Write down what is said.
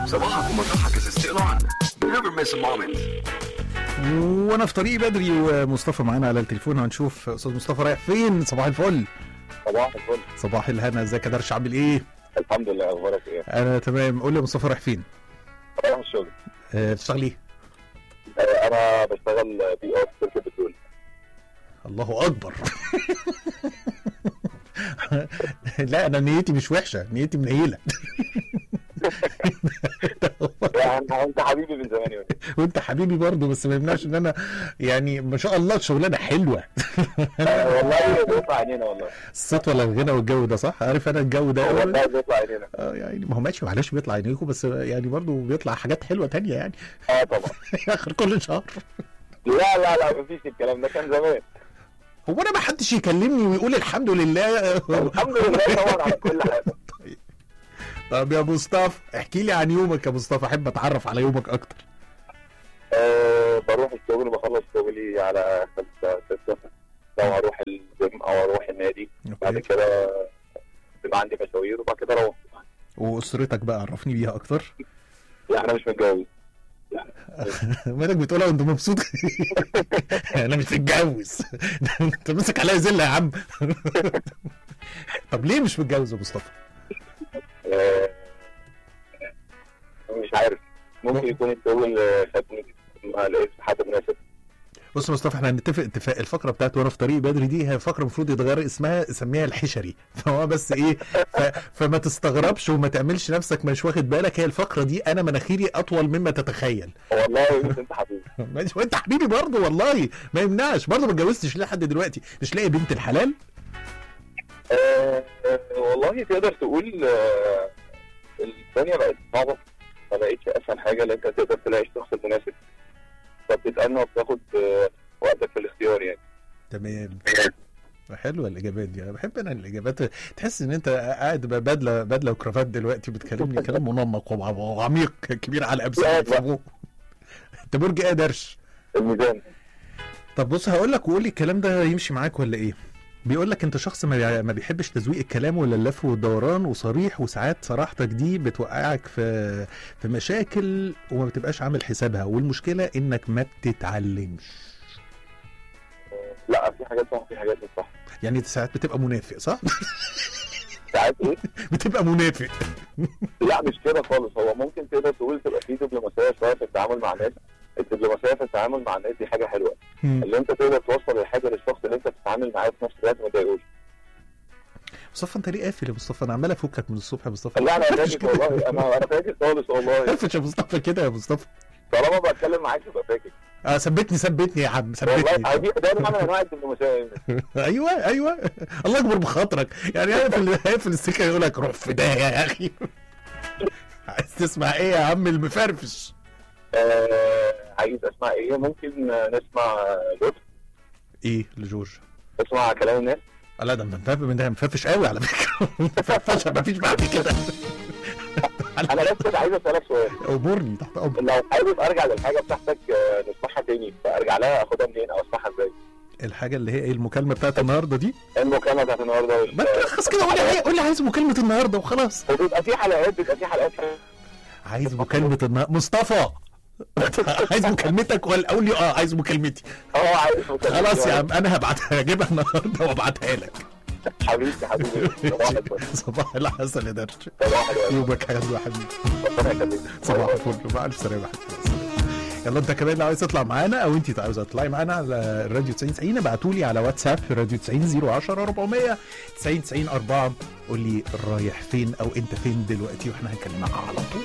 صباحك ومطرحك is still on. Never miss a moment. وانا في طريقي بدري ومصطفى معانا على التليفون هنشوف استاذ مصطفى رايح فين صباح الفل صباح الفل صباح الهنا ازيك يا درش عامل ايه الحمد لله اخبارك ايه؟ انا تمام قول لي يا مصطفى رايح فين رايح الشغل أه بتشتغل ايه آه، انا بشتغل بي ار في شركه بترول الله اكبر لا انا نيتي مش وحشه نيتي منيله يعني انت حبيبي من زمان يا ولد. وانت حبيبي برضه بس ما يمنعش ان انا يعني ما شاء الله شغلانه حلوه آه، والله بيطلع عينينا والله الصوت ولا الغنى والجو ده صح عارف انا الجو ده والله بيطلع عينينا اه يعني ما هو ماشي معلش بيطلع عينيكم بس يعني برضه بيطلع حاجات حلوه تانية يعني اه طبعا اخر كل شهر لا لا لا مفيش الكلام ده كان زمان هو انا ما حدش يكلمني ويقول الحمد لله الحمد لله طبعا على كل حاجه طب يا مصطفى احكي لي عن يومك يا مصطفى احب اتعرف على يومك اكتر أه بروح الشغل بخلص شغلي على خمسة ستة لو اروح الجيم او اروح النادي بعد أوكي. كده بيبقى عندي مشاوير وبعد كده اروح واسرتك بقى عرفني بيها اكتر لا انا مش متجوز مالك بتقولها وانت مبسوط انا مش متجوز انت ماسك عليا زله يا عم طب ليه مش متجوز يا مصطفى أه مش عارف ممكن يكون الشغل خدني ما لقيتش حد مناسب بص يا مصطفى احنا هنتفق اتفاق الفقره بتاعت وانا في طريق بدري دي هي فقره المفروض يتغير اسمها سميها الحشري فهو بس ايه ف... فما تستغربش وما تعملش نفسك مش واخد بالك هي الفقره دي انا مناخيري اطول مما تتخيل والله يا يونس انت حبيبي ماشي وانت حبيبي برضه والله ما يمنعش برضه ما اتجوزتش لحد دلوقتي مش لاقي بنت الحلال أه آه، والله تقدر تقول آه، الدنيا بقت صعبة ما بقتش أسهل حاجة لأن أنت تقدر تلاقي الشخص المناسب فبتتأنى وبتاخد آه، وقتك في الاختيار يعني تمام حلوه الاجابات دي انا بحب انا الاجابات تحس ان انت قاعد بدله بدله وكرافات دلوقتي بتكلمني كلام منمق وع- وعميق كبير على الامثال لا، لا. يفهموه انت برج ايه يا درش الميزان طب بص هقول لك وقول لي الكلام ده يمشي معاك ولا ايه بيقول لك انت شخص ما بيع- ما بيحبش تزويق الكلام ولا اللف والدوران وصريح وساعات صراحتك دي بتوقعك في في مشاكل وما بتبقاش عامل حسابها والمشكله انك ما بتتعلمش لا في حاجات صح في حاجات مش صح يعني انت ساعات بتبقى منافق صح ساعات ايه بتبقى منافق لا مش كده خالص هو ممكن تقدر تقول تبقى في دبلوماسية شوية في التعامل مع الناس الدبلوماسية في التعامل مع الناس دي حاجة حلوة مم. اللي انت تقدر توصل الحاجة للشخص اللي انت بتتعامل معاه في نفس الوقت ما تضايقوش مصطفى انت ليه قافل يا مصطفى انا عمال افكك من الصبح يا مصطفى لا انا قفش فاكر كده. والله انا انا فاكر خالص والله قفش يا مصطفى كده يا مصطفى طالما بتكلم معاك تبقى فاكر اه ثبتني ثبتني يا عم والله ثبتني دي ده نوع من انواع الدبلوماسيه يا يونس. ايوه ايوه الله يكبر بخاطرك يعني هيقفل هيقفل السكه يقول لك روح في ده يا اخي عايز تسمع ايه يا عم المفرفش آه عايز اسمع ايه ممكن آه، نسمع لطف ايه لجورج نسمع كلام الناس لا ده مفرفش ده مفرفش قوي على فكره مفرفش مفيش بعد كده انا بس كنت عايز اسالك سؤال امورني تحت امرك لو حابب ارجع للحاجه بتاعتك آه، نسمعها تاني فارجع لها اخدها منين او اسمعها ازاي الحاجه اللي هي ايه المكالمه بتاعت النهارده دي المكالمه بتاعت النهارده وال- ما تلخص كده قول لي عاي- قول لي عايز مكالمه النهارده وخلاص وبيبقى في حلقات بيبقى في حلقات عايز مكالمه النهارده مصطفى عايز مكالمتك ولا قول لي اه عايز مكالمتي اه عايز مكالمة. خلاص يا عم انا هبعتها هجيبها النهارده وابعتها لك حبيبي حبيبي صباح الفل صباح العسل يا درش صباح الفل يومك حلو يا حبيبي ربنا يخليك صباح الفل مع الف سلامه يا حبيبي يلا انت كمان لو عايز تطلع معانا او انت عاوزه تطلعي معانا على الراديو 90 90 ابعتوا لي على واتساب في راديو 90 010 400 90 90 4 قول لي رايح فين او انت فين دلوقتي واحنا هنكلمك على طول